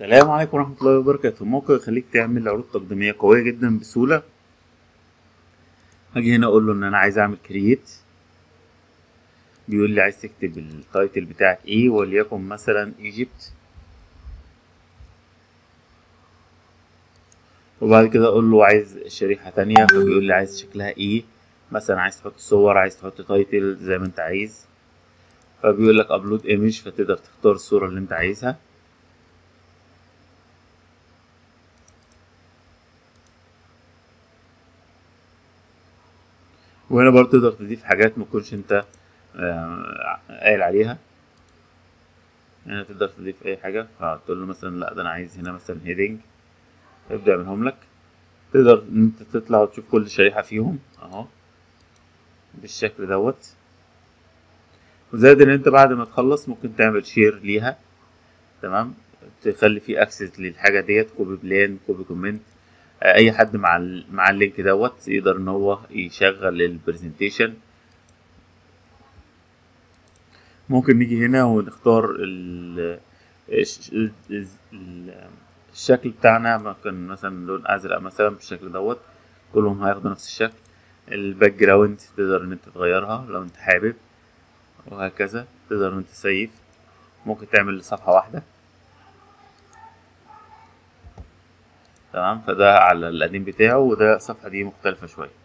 السلام عليكم ورحمة الله وبركاته موقع يخليك تعمل عروض تقديمية قوية جدا بسهولة هاجي هنا اقول له ان انا عايز اعمل كرييت بيقول لي عايز تكتب التايتل بتاعك ايه وليكن مثلا ايجيبت وبعد كده اقول له عايز شريحة تانية فبيقول لي عايز شكلها ايه مثلا عايز تحط صور عايز تحط تايتل زي ما انت عايز فبيقول لك ابلود ايمج فتقدر تختار الصورة اللي انت عايزها وهنا برضه تقدر تضيف حاجات متكونش انت آه، قايل عليها هنا تقدر تضيف اي حاجة فتقول له مثلا لا ده انا عايز هنا مثلا هيدنج يبدأ يعملهم لك تقدر ان انت تطلع وتشوف كل شريحة فيهم اهو بالشكل دوت وزائد ان انت بعد ما تخلص ممكن تعمل شير ليها تمام تخلي فيه اكسس للحاجة ديت كوبي بلان كوبي كومنت اي حد مع ال... مع اللينك دوت يقدر ان هو يشغل البرزنتيشن ممكن نيجي هنا ونختار ال... الش- ال- الشكل بتاعنا ممكن مثلا لون ازرق مثلا بالشكل دوت كلهم هياخدوا نفس الشكل الباك جراوند تقدر ان انت تغيرها لو انت حابب وهكذا تقدر ان انت تسيف ممكن تعمل صفحة واحدة تمام فده على القديم بتاعه وده الصفحة دي مختلفة شوية